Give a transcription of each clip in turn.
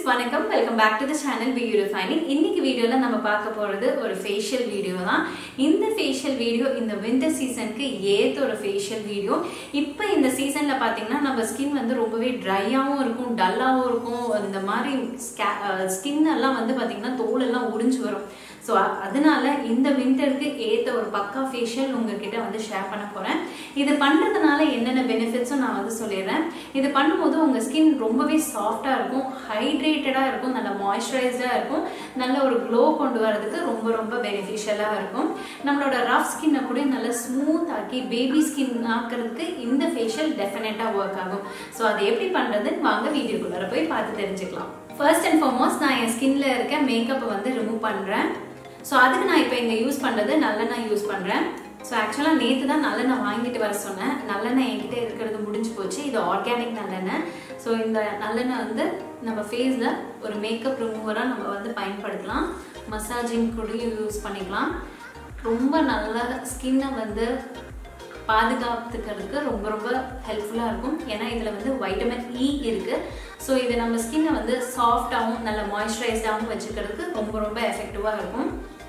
வணக்கம் welcome back to the channel be refining இன்னைக்கு வீடியோல நம்ம பார்க்க போறது ஒரு ஃபேஷியல் வீடியோ தான் இந்த ஃபேஷியல் வீடியோ இந்த வின்டர் சீசனுக்கு ஏத்த ஒரு ஃபேஷியல் வீடியோ இப்போ இந்த சீசன்ல பாத்தீங்கன்னா நம்ம ஸ்கின் வந்து ரொம்பவே ட்ரையாகவும் இருக்கும் டல்லாகவும் இருக்கும் இந்த மாதிரி ஸ்கின் எல்லாம் வந்து பாத்தீங்கன்னா தோல் எல்லாம் உறிஞ்சு வரும் ஸோ அதனால இந்த வின்டருக்கு ஏற்ற ஒரு பக்கா ஃபேஷியல் உங்ககிட்ட வந்து ஷேர் பண்ண போகிறேன் இது பண்ணுறதுனால என்னென்ன பெனிஃபிட்ஸும் நான் வந்து சொல்லிடுறேன் இது பண்ணும்போது உங்கள் ஸ்கின் ரொம்பவே சாஃப்டாக இருக்கும் ஹைட்ரேட்டடாக இருக்கும் நல்ல மாய்ஸ்சரைஸ்டாக இருக்கும் நல்ல ஒரு க்ளோ கொண்டு வரதுக்கு ரொம்ப ரொம்ப பெனிஃபிஷியலாக இருக்கும் நம்மளோட ரஃப் ஸ்கின்னை கூட நல்லா ஸ்மூத் ஆக்கி பேபி ஸ்கின் ஆக்கிறதுக்கு இந்த ஃபேஷியல் டெஃபினட்டாக ஒர்க் ஆகும் ஸோ அதை எப்படி பண்ணுறதுன்னு வாங்க வீடியோக்குள்ளார போய் பார்த்து தெரிஞ்சுக்கலாம் ஃபர்ஸ்ட் அண்ட் ஃபார்மோஸ்ட் நான் என் ஸ்கின்ல இருக்க மேக்கப்பை வந்து ரிமூவ் பண்ணுறேன் ஸோ அதுக்கு நான் இப்போ இங்கே யூஸ் பண்ணுறது நல்லெண்ணெய் யூஸ் பண்ணுறேன் ஸோ ஆக்சுவலாக நேற்று தான் நல்லெண்ணெய் வாங்கிட்டு வர சொன்னேன் நல்லெண்ணெய் என்கிட்ட இருக்கிறது முடிஞ்சு போச்சு இது ஆர்கானிக் நல்லெண்ணெய் ஸோ இந்த நல்லெண்ணெய் வந்து நம்ம ஃபேஸில் ஒரு மேக்கப் ரிமூவராக நம்ம வந்து பயன்படுத்தலாம் மசாஜிங் கூட யூஸ் பண்ணிக்கலாம் ரொம்ப நல்ல ஸ்கின்னை வந்து பாதுகாத்துக்கிறதுக்கு ரொம்ப ரொம்ப ஹெல்ப்ஃபுல்லாக இருக்கும் ஏன்னா இதில் வந்து வைட்டமின் இ இருக்குது ஸோ இது நம்ம ஸ்கின்னை வந்து சாஃப்டாகவும் நல்ல மாய்ஸ்சரைஸ்டாகவும் வச்சுக்கிறதுக்கு ரொம்ப ரொம்ப எஃபெக்டிவாக இருக்கும்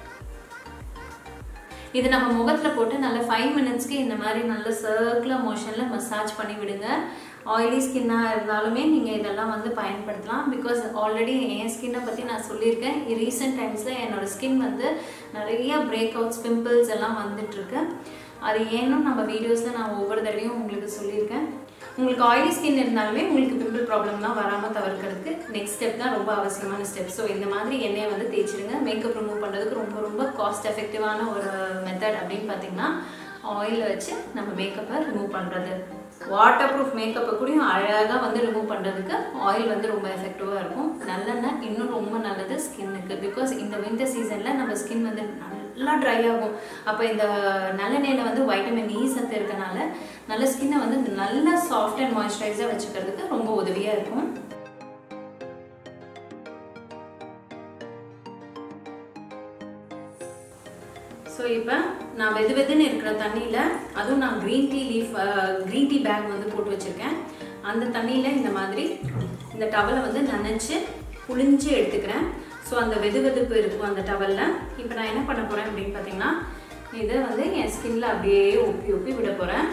இது நம்ம முகத்தில் போட்டு நல்ல ஃபைவ் மினிட்ஸ்க்கு இந்த மாதிரி நல்ல சர்க்குலர் மோஷனில் மசாஜ் பண்ணி விடுங்க ஆயிலி ஸ்கின்னாக இருந்தாலுமே நீங்கள் இதெல்லாம் வந்து பயன்படுத்தலாம் பிகாஸ் ஆல்ரெடி என் ஸ்கின்னை பற்றி நான் சொல்லியிருக்கேன் ரீசெண்ட் டைம்ஸில் என்னோடய ஸ்கின் வந்து நிறைய பிரேக் அவுட்ஸ் பிம்பிள்ஸ் எல்லாம் வந்துட்டுருக்கு அது ஏன்னும் நம்ம வீடியோஸில் நான் ஒவ்வொரு தடவையும் உங்களுக்கு சொல்லியிருக்கேன் உங்களுக்கு ஆயிலி ஸ்கின் இருந்தாலுமே உங்களுக்கு பிம்பிள் ப்ராப்ளம்லாம் வராமல் தவிர்க்கிறதுக்கு நெக்ஸ்ட் ஸ்டெப் தான் ரொம்ப அவசியமான ஸ்டெப் ஸோ இந்த மாதிரி எண்ணெயை வந்து தேய்ச்சிடுங்க மேக்கப் ரிமூவ் பண்ணுறதுக்கு ரொம்ப ரொம்ப காஸ்ட் எஃபெக்டிவான ஒரு மெத்தட் அப்படின்னு பார்த்தீங்கன்னா ஆயிலை வச்சு நம்ம மேக்கப்பை ரிமூவ் பண்ணுறது வாட்டர் ப்ரூஃப் மேக்கப்பை கூடயும் அழகாக வந்து ரிமூவ் பண்ணுறதுக்கு ஆயில் வந்து ரொம்ப எஃபெக்டிவாக இருக்கும் நல்லெண்ணெய் இன்னும் ரொம்ப நல்லது ஸ்கின்னுக்கு பிகாஸ் இந்த வின்டர் சீசனில் நம்ம ஸ்கின் வந்து நல்லா ட்ரை ஆகும் அப்போ இந்த நல்லெண்ணெயில் வந்து வைட்டமின் இ சத்து இருக்கனால நல்ல ஸ்கின்னை வந்து நல்லா சாஃப்ட் அண்ட் மாய்ஸ்சரைஸாக வச்சுக்கிறதுக்கு ரொம்ப உதவியாக இருக்கும் ஸோ இப்போ நான் வெது வெதுன்னு இருக்கிற தண்ணியில் அதுவும் நான் green tea leaf green tea bag வந்து போட்டு வச்சுருக்கேன் அந்த தண்ணியில் இந்த மாதிரி இந்த டவலை வந்து நனைச்சு புளிஞ்சு எடுத்துக்கிறேன் ஸோ அந்த வெது வெதுப்பு இருக்கும் அந்த டவலில் இப்போ நான் என்ன பண்ண போகிறேன் அப்படின்னு பார்த்தீங்கன்னா இதை வந்து என் ஸ்கின்ல அப்படியே ஒப்பி ஒப்பி விட போகிறேன்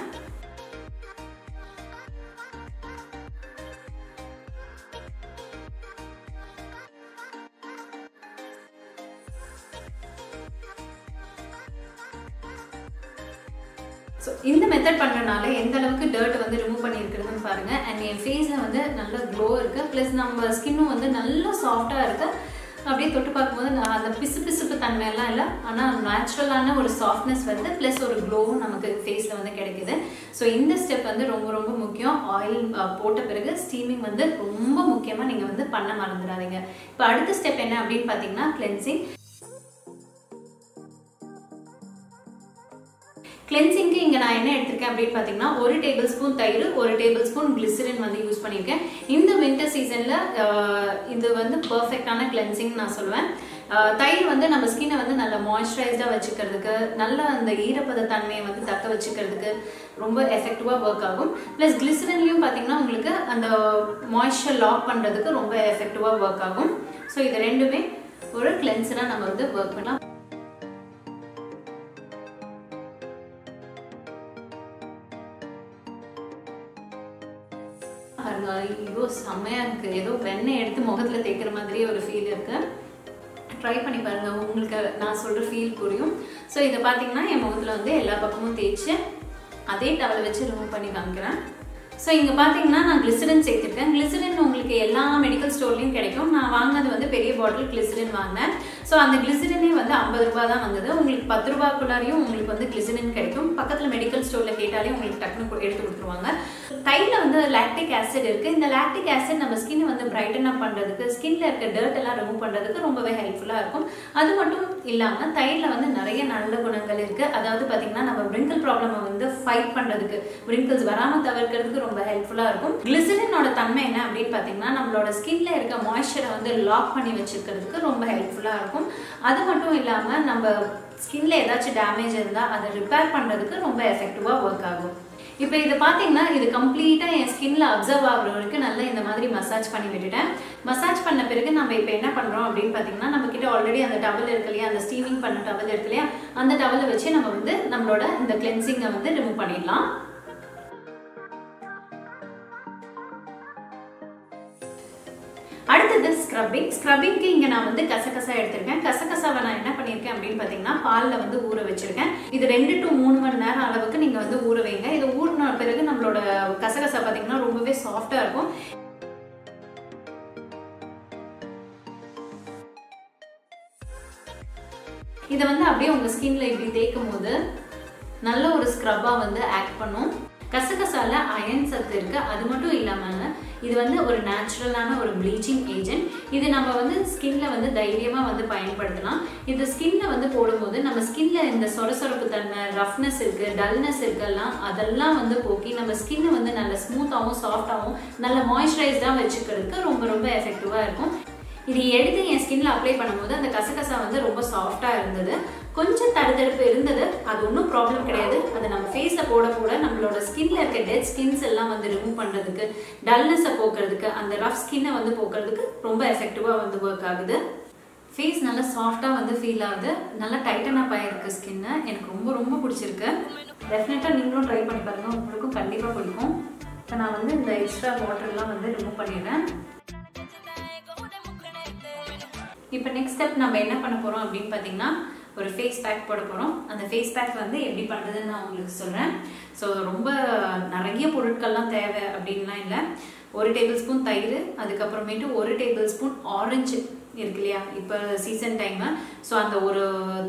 ஸோ இந்த மெத்தட் பண்ணுறனால எந்த அளவுக்கு டர்ட் வந்து ரிமூவ் பண்ணியிருக்கிறதுன்னு பாருங்கள் அண்ட் என் ஃபேஸில் வந்து நல்ல க்ளோ இருக்குது ப்ளஸ் நம்ம ஸ்கின்னும் வந்து நல்லா சாஃப்டாக இருக்குது அப்படியே தொட்டு பார்க்கும்போது அந்த பிசு பிசுப்பு தன்மையெல்லாம் இல்லை ஆனால் நேச்சுரலான ஒரு சாஃப்ட்னஸ் வருது ப்ளஸ் ஒரு க்ளோவும் நமக்கு ஃபேஸில் வந்து கிடைக்குது ஸோ இந்த ஸ்டெப் வந்து ரொம்ப ரொம்ப முக்கியம் ஆயில் போட்ட பிறகு ஸ்டீமிங் வந்து ரொம்ப முக்கியமாக நீங்கள் வந்து பண்ண மறந்துடாதீங்க இப்போ அடுத்த ஸ்டெப் என்ன அப்படின்னு பார்த்தீங்கன்னா கிளென்சிங் கிளென்சிங்க்கு இங்கே நான் என்ன எடுத்திருக்கேன் அப்படின்னு பார்த்தீங்கன்னா ஒரு டேபிள் ஸ்பூன் தயிர் ஒரு டேபிள் ஸ்பூன் கிளிசரின் வந்து யூஸ் பண்ணியிருக்கேன் இந்த வின்டர் சீசனில் இது வந்து பர்ஃபெக்டான கிளென்சிங் நான் சொல்லுவேன் தயிர் வந்து நம்ம ஸ்கின்னை வந்து நல்ல மாய்ஸ்சரைஸ்டாக வச்சுக்கிறதுக்கு நல்ல அந்த ஈரப்பத தன்மையை வந்து தக்க வச்சுக்கிறதுக்கு ரொம்ப எஃபெக்டிவாக ஒர்க் ஆகும் ப்ளஸ் கிளிசரின்லையும் பார்த்தீங்கன்னா உங்களுக்கு அந்த மாய்ஸ்சர் லாக் பண்ணுறதுக்கு ரொம்ப எஃபெக்டிவாக ஒர்க் ஆகும் ஸோ இது ரெண்டுமே ஒரு கிளென்சராக நம்ம வந்து ஒர்க் பண்ணலாம் பாருங்க ஐயோ செம்மையாக இருக்குது ஏதோ வெண்ணெய் எடுத்து முகத்தில் தேய்க்கிற மாதிரியே ஒரு ஃபீல் இருக்குது ட்ரை பண்ணி பாருங்கள் உங்களுக்கு நான் சொல்கிற ஃபீல் புரியும் ஸோ இதை பார்த்தீங்கன்னா என் முகத்தில் வந்து எல்லா பக்கமும் தேய்ச்சி அதே டவலை வச்சு ரிமூவ் பண்ணி காமிக்கிறேன் ஸோ இங்கே பார்த்தீங்கன்னா நான் கிளிசரின் சேர்த்துருக்கேன் கிளிசரின் உங்களுக்கு எல்லா மெடிக்கல் ஸ்டோர்லையும் கிடைக்கும் நான் வாங்கினது வந்து பெரிய பாட்டில் கிளிசரின் வாங்கினேன் ஸோ அந்த கிளிசரினே வந்து ஐம்பது ரூபா தான் வந்தது உங்களுக்கு பத்து ரூபாய்க்குள்ளாரையும் உங்களுக்கு வந்து கிளிசரின் கிடைக்கும் பக்கத்தில் மெடிக்கல் ஸ்டோரில் கேட்டாலே உங்களுக்கு டக்குனு எடுத்து கொடுத்துருவாங்க தையில் வந்து லாக்டிக் ஆசிட் இருக்குது இந்த லாக்டிக் ஆசிட் நம்ம ஸ்கின் வந்து பிரைட்டன் அப் பண்ணுறதுக்கு ஸ்கின்ல இருக்க டர்ட் எல்லாம் ரிமூவ் பண்ணுறதுக்கு ரொம்பவே ஹெல்ப்ஃபுல்லாக இருக்கும் அது மட்டும் இல்லாமல் தயிரில் வந்து நிறைய நல்ல குணங்கள் இருக்குது அதாவது பார்த்தீங்கன்னா நம்ம விரிங்கிள் ப்ராப்ளமை வந்து ஃபைட் பண்ணுறதுக்கு விரிங்கிள்ஸ் வராமல் தவிர்க்கிறதுக்கு ரொம்ப ஹெல்ப்ஃபுல்லாக இருக்கும் கிளிசரினோட தன்மை என்ன அப்படின்னு பார்த்தீங்கன்னா நம்மளோட ஸ்கின்ல இருக்க மாய்ஸ்சரை வந்து லாக் பண்ணி வச்சுக்கிறதுக்கு ரொம்ப ஹெல்ப்ஃபுல்லாக இருக்கும் அது மட்டும் இல்லாமல் நம்ம ஸ்கின்ல ஏதாச்சும் டேமேஜ் இருந்தால் அதை ரிப்பேர் பண்ணுறதுக்கு ரொம்ப எஃபெக்டிவாக ஒர்க் ஆகும் இப்போ இது பார்த்தீங்கன்னா இது கம்ப்ளீட்டாக என் ஸ்கின்ல அப்சர்வ் ஆகுற வரைக்கும் நல்லா இந்த மாதிரி மசாஜ் பண்ணி விட்டுட்டேன் மசாஜ் பண்ண பிறகு நம்ம இப்போ என்ன பண்ணுறோம் அப்படின்னு பார்த்தீங்கன்னா நம்ம கிட்ட ஆல்ரெடி அந்த டவல் இருக்கு இல்லையா அந்த ஸ்டீமிங் பண்ண டவல் இருக்கு இல்லையா அந்த டவலை வச்சு நம்ம வந்து நம்மளோட இந்த கிளென்சிங்கை வந்து ரிமூவ் பண்ணிடலாம் அடுத்தது ஸ்க்ரப்பிங் ஸ்க்ரப்பிங்க்கு இங்கே நான் வந்து கசகசா எடுத்திருக்கேன் கசகசாவை நான் என்ன பண்ணியிருக்கேன் அப்படின்னு பார்த்தீங்கன்னா பாலில் வந்து ஊற வச்சிருக்கேன் இது ரெண்டு டு மூணு மணி நேரம் அளவுக்கு நீங்கள் வந்து ஊற வைங்க இது ஊறின பிறகு நம்மளோட கசகசா பார்த்தீங்கன்னா ரொம்பவே சாஃப்டாக இருக்கும் இதை வந்து அப்படியே உங்கள் ஸ்கின்ல இப்படி தேய்க்கும் போது நல்ல ஒரு ஸ்க்ரப்பாக வந்து ஆக்ட் பண்ணும் கசகசால அயன் சத்து இருக்கு அது மட்டும் இல்லாமல் இது வந்து ஒரு நேச்சுரலான ஒரு ப்ளீச்சிங் ஏஜென்ட் இது நம்ம வந்து ஸ்கின்ல வந்து தைரியமாக வந்து பயன்படுத்தலாம் இது ஸ்கின்ல வந்து போடும்போது நம்ம ஸ்கின்ல இந்த சொரசொரப்பு தன்மை ரஃப்னஸ் இருக்கு டல்னஸ் இருக்குல்லாம் அதெல்லாம் வந்து போக்கி நம்ம ஸ்கின்னை வந்து நல்ல ஸ்மூத்தாகவும் சாஃப்டாகவும் நல்ல மாய்ஸ்சரைஸ்டாக வச்சுக்கிறதுக்கு ரொம்ப ரொம்ப எஃபெக்டிவாக இருக்கும் இது எடுத்து என் ஸ்கின்ல அப்ளை பண்ணும்போது அந்த கசகசா வந்து ரொம்ப சாஃப்டாக இருந்தது கொஞ்சம் தடுத்தடுப்பு இருந்தது அது ஒன்றும் ப்ராப்ளம் கிடையாது அது நம்ம ஃபேஸில் போட போட நம்மளோட ஸ்கின்ல இருக்க டெட் ஸ்கின்ஸ் எல்லாம் வந்து ரிமூவ் பண்ணுறதுக்கு டல்னஸை போக்குறதுக்கு அந்த ரஃப் ஸ்கின்னை வந்து போக்குறதுக்கு ரொம்ப எஃபெக்டிவாக வந்து ஒர்க் ஆகுது ஃபேஸ் நல்லா சாஃப்டாக வந்து ஃபீல் ஆகுது நல்லா டைட்டன் அப் ஆகிருக்கு ஸ்கின்னு எனக்கு ரொம்ப ரொம்ப பிடிச்சிருக்கு டெஃபினட்டாக நீங்களும் ட்ரை பண்ணி பாருங்கள் உங்களுக்கும் கண்டிப்பாக பிடிக்கும் இப்போ நான் வந்து இந்த எக்ஸ்ட்ரா வாட்டர்லாம் வந்து ரிமூவ் பண்ணிடுறேன் இப்போ நெக்ஸ்ட் ஸ்டெப் நம்ம என்ன பண்ண போகிறோம் அப்படின்னு பார்த்தீங்கன்னா ஒரு ஃபேஸ் பேக் போட போகிறோம் அந்த ஃபேஸ் பேக் வந்து எப்படி பண்ணுறதுன்னு நான் உங்களுக்கு சொல்கிறேன் ஸோ ரொம்ப நிறைய பொருட்கள்லாம் தேவை அப்படின்லாம் இல்லை ஒரு டேபிள் ஸ்பூன் தயிர் அதுக்கப்புறமேட்டு ஒரு டேபிள் ஸ்பூன் ஆரஞ்சு இருக்கு இல்லையா இப்போ சீசன் டைமு ஸோ அந்த ஒரு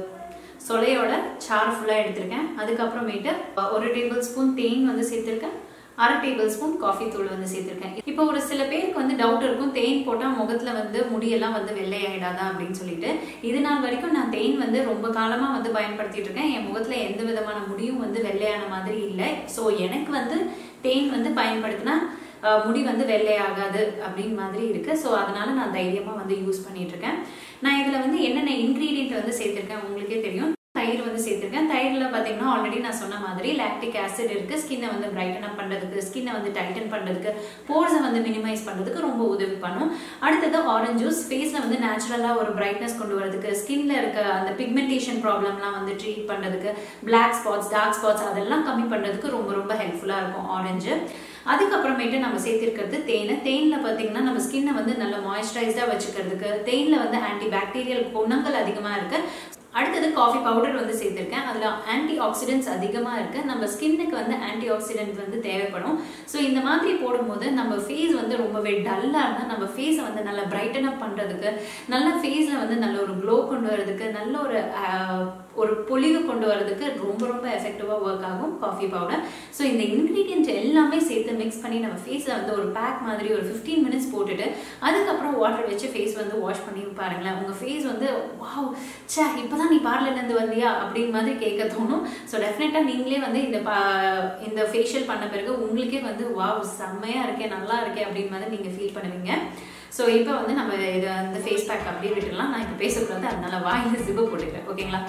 சொலையோட சாறு ஃபுல்லாக எடுத்திருக்கேன் அதுக்கப்புறமேட்டு ஒரு டேபிள் ஸ்பூன் தேன் வந்து சேர்த்துருக்கேன் அரை டேபிள் ஸ்பூன் காஃபி தூள் வந்து சேர்த்துருக்கேன் இப்போ ஒரு சில பேருக்கு வந்து டவுட் இருக்கும் தேன் போட்டால் முகத்தில் வந்து முடியெல்லாம் வந்து வெள்ளையாயிடாதா அப்படின்னு சொல்லிட்டு இது நாள் வரைக்கும் நான் தேன் வந்து ரொம்ப காலமாக வந்து பயன்படுத்திட்டு இருக்கேன் என் முகத்தில் எந்த விதமான முடியும் வந்து வெள்ளையான மாதிரி இல்லை ஸோ எனக்கு வந்து தேன் வந்து பயன்படுத்தினா முடி வந்து வெள்ளையாகாது அப்படின்னு மாதிரி இருக்கு ஸோ அதனால நான் தைரியமாக வந்து யூஸ் பண்ணிட்டு இருக்கேன் நான் இதில் வந்து என்னென்ன இன்க்ரீடியன்ட் வந்து சேர்த்துருக்கேன் உங்களுக்கே தெரியும் தயிர் வந்து சேர்த்துருக்கேன் தயிரில் பார்த்தீங்கன்னா ஆல்ரெடி நான் சொன்ன மாதிரி லாக்டிக் ஆசிட் இருக்குது ஸ்கின்னை வந்து பிரைட்டன் அப் பண்ணுறதுக்கு ஸ்கின்னை வந்து டைட்டன் பண்ணுறதுக்கு போர்ஸை வந்து மினிமைஸ் பண்ணுறதுக்கு ரொம்ப உதவி பண்ணும் அடுத்தது ஆரஞ்ச் ஜூஸ் ஃபேஸில் வந்து நேச்சுரலாக ஒரு பிரைட்னஸ் கொண்டு வரதுக்கு ஸ்கின்ல இருக்க அந்த பிக்மெண்டேஷன் ப்ராப்ளம்லாம் வந்து ட்ரீட் பண்ணுறதுக்கு பிளாக் ஸ்பாட்ஸ் டார்க் ஸ்பாட்ஸ் அதெல்லாம் கம்மி பண்ணுறதுக்கு ரொம்ப ரொம்ப ஹெல்ப்ஃபுல்லாக இருக்கும் ஆரஞ்சு அதுக்கப்புறமேட்டு நம்ம சேர்த்திருக்கிறது தேன் தேனில் பார்த்தீங்கன்னா நம்ம ஸ்கின்னை வந்து நல்ல மாய்ஸ்சரைஸ்டாக வச்சுக்கிறதுக்கு தேனில் வந்து ஆன்டி பாக்டீரியல் குணங்கள் அதிகமாக இருக்குது அடுத்தது காஃபி பவுடர் வந்து சேர்த்துருக்கேன் அதில் ஆன்டி ஆக்சிடென்ட்ஸ் அதிகமாக இருக்குது நம்ம ஸ்கின்னுக்கு வந்து ஆன்டி ஆக்சிடென்ட் வந்து தேவைப்படும் ஸோ இந்த மாதிரி போடும்போது நம்ம ஃபேஸ் வந்து ரொம்பவே டல்லாக இருந்தால் நம்ம ஃபேஸை வந்து நல்லா பிரைட்டன் அப் பண்ணுறதுக்கு நல்ல ஃபேஸில் வந்து நல்ல ஒரு க்ளோ கொண்டு வரதுக்கு நல்ல ஒரு ஒரு பொலிவு கொண்டு வரதுக்கு ரொம்ப ரொம்ப எஃபெக்டிவாக ஒர்க் ஆகும் காஃபி பவுடர் ஸோ இந்த இன்க்ரீடியன்ட் எல்லாமே சேர்த்து மிக்ஸ் பண்ணி நம்ம ஃபேஸில் வந்து ஒரு பேக் மாதிரி ஒரு ஃபிஃப்டீன் மினிட்ஸ் போட்டுட்டு அதுக்கப்புறம் வாட்டர் வச்சு ஃபேஸ் வந்து வாஷ் பண்ணி பாருங்களேன் உங்கள் ஃபேஸ் வந்து வாவ் சே இப்போ தான் நீ பார்லர்லேருந்து வந்தியா அப்படின்னு மாதிரி கேட்க தோணும் ஸோ டெஃபினட்டாக நீங்களே வந்து இந்த பா இந்த ஃபேஷியல் பண்ண பிறகு உங்களுக்கே வந்து வாவ் செம்மையாக இருக்கே நல்லா இருக்கே அப்படின்னு மாதிரி நீங்கள் ஃபீல் பண்ணுவீங்க ஸோ இப்போ வந்து நம்ம இதை அந்த ஃபேஸ் பேக் அப்படியே விட்டுடலாம் நான் இப்போ பேசக்கூடாது அதனால வாயில் ஜிப்பு போட்டுக்கிறேன் ஓகேங்களா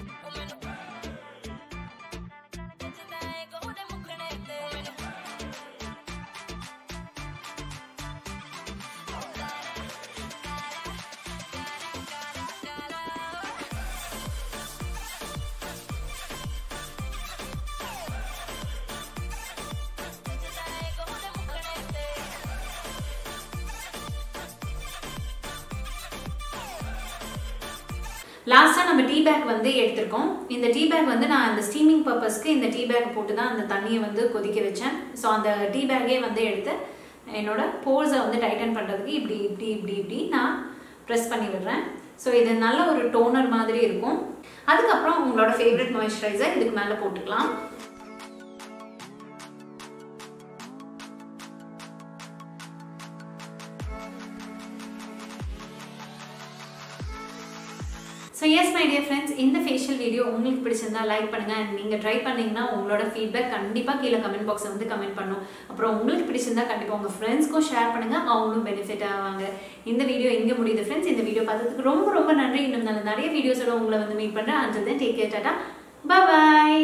லாஸ்ட்டாக நம்ம டீ பேக் வந்து எடுத்திருக்கோம் இந்த டீ பேக் வந்து நான் அந்த ஸ்டீமிங் பர்பஸ்க்கு இந்த டீ பேக் போட்டு தான் அந்த தண்ணியை வந்து கொதிக்க வச்சேன் ஸோ அந்த டீ பேக்கே வந்து எடுத்து என்னோட போர்ஸை வந்து டைட்டன் பண்ணுறதுக்கு இப்படி இப்படி இப்படி இப்படி நான் ப்ரெஸ் பண்ணி விடுறேன் ஸோ இது நல்ல ஒரு டோனர் மாதிரி இருக்கும் அதுக்கப்புறம் உங்களோட ஃபேவரட் மாய்ஸ்சரைசர் இதுக்கு மேலே போட்டுக்கலாம் so yes my dear friends இந்த ஃபேஷியல் வீடியோ உங்களுக்கு பிடிச்சிருந்தா லைக் பண்ணுங்க and நீங்க ட்ரை பண்ணீங்கன்னா உங்களோட ஃபீட்பேக் கண்டிப்பா கீழே கமெண்ட் பாக்ஸ்ல வந்து கமெண்ட் பண்ணும் அப்புறம் உங்களுக்கு பிடிச்சிருந்தா கண்டிப்பா உங்க ஃப்ரெண்ட்ஸ்க்கும் ஷேர் பண்ணுங்க அவங்களும் பெனிஃபிட் ஆவாங்க இந்த வீடியோ இங்க முடியுது ஃப்ரெண்ட்ஸ் இந்த வீடியோ பார்த்ததுக்கு ரொம்ப ரொம்ப நன்றி இன்னும் நல்ல நிறைய வீடியோஸோட உங்களை வந்து மீட் பண்றேன் அஞ்சல் தான் டேக் கேர் டாடா பாய்